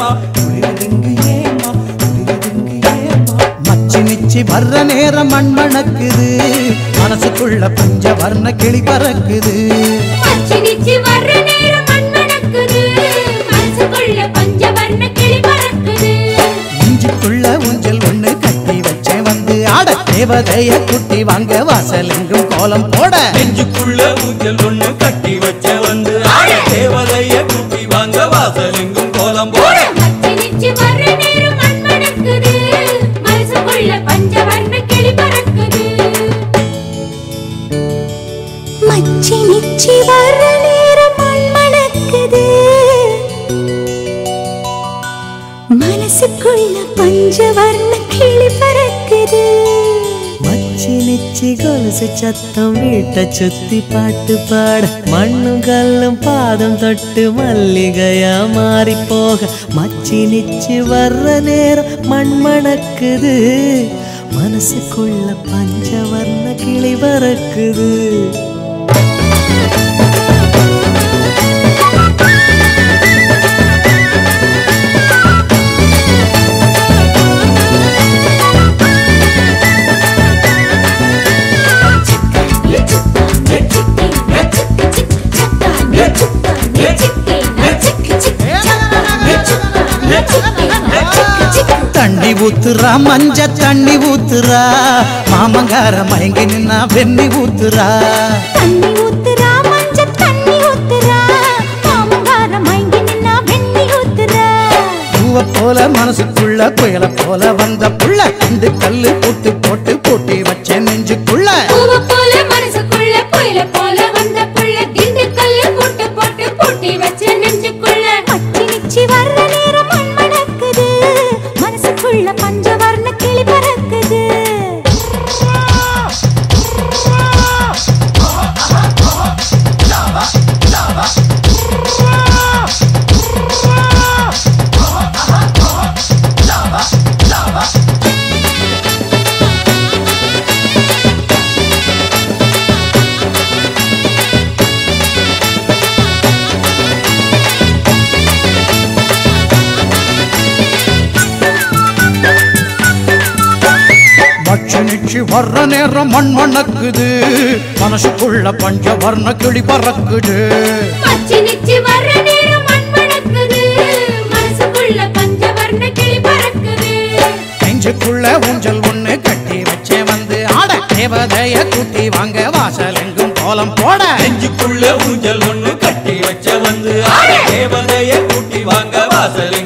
குளிருதுங்கு ஏமா குளிருதுங்கு ஏமா மச்சி நிச்சி வர்ற நேரம் மண் மணக்குது மனசுக்குள்ள பஞ்ச வர்ண கிளி பறக்குது பச்சை நிச்சி வர்ற நேரம் மண் மணக்குது மனசுக்குள்ள பஞ்சவர்ண கிளி பறக்குது இஞ்சிக்குள்ள ஊஞ்சல் ஒண்ணு கட்டி வச்சேன் வந்து ஆட தேவதைய குட்டி வாங்க வாசல் எங்கும் கோலம் போட நெஞ்சுக்குள்ள ஊஞ்சல் ஒண்ணு கட்டி வச்ச வந்து ஆட தேவதைய கூட்டி வாங்க வாசல் எங்கும் கோலம் போட பச்சை நிச்சி வர்ற நேரம் மண் மணக்குது மனசுக்குள்ள பஞ்சவர்ண கிளி பறக்குது மச்சி நிச்சி வர்ற நேரம் மண் மணக்குது மனசுக்குள்ள பஞ்சவர்ண கிளி பறக்குது மச்சி நிச்சி கொலுசு சத்தம் வீட்டை சுத்தி பாட்டு பாட மண்ணும் கல்லும் பாதம் தொட்டு மல்லிகையா மாறி போக மச்சி நிச்சி வர்ற நேரம் மண் மணக்குது மனசுக்குள்ள பஞ்சவர்ண கிளி பறக்குது தண்ணி ஊத்துறா மஞ்ச தண்ணி ஊத்துறா மாமங்கார மயங்கி நின்னா வெண்ணி ஊத்துறா தண்ணி ஊத்துறா மஞ்ச தண்ணி ஊத்துறா மாமங்கார மயங்கி நின்னா வெண்ணி ஊத்துறா பூவ போல மனசுக்குள்ள புயல போல வந்த புள்ள இந்த கல்லு போட்டு போட்டு பூட்டி வச்ச நெஞ்சுக்குள்ள பூவை போல மனசுக்குள்ள புயல போல வந்த புள்ள திண்டுக்கல்ல போட்டு போட்டு பூட்டி வச்ச நெஞ்சுக்குள்ள மச்சி நிச்சி வர்ற நேரம் மண் மணக்குது மனசுக்குள்ள பஞ்சவர்ண கிளி பறக்குது மச்சு நிச்சு வர்ற நேரம் மண் மணக்குது மனசுக்குள்ள பஞ்ச வர்ண கிளி பறக்குது பச்சை நிச்சி வர்ற நேரம் மண் மணக்குது மனசுக்குள்ள பஞ்சவர்ண கிளி பறக்குது நெஞ்சுக்குள்ள ஊஞ்சல் ஒண்ணு கட்டி வச்சே வந்து ஆட தேவதைய கூட்டி வாங்க வாசல் எங்கும் கோலம் போட நெஞ்சுக்குள்ள ஊஞ்சல் ஒண்ணு கட்டி வச்ச வந்து ஆட தேவதைய கூட்டி வாங்க வாசல்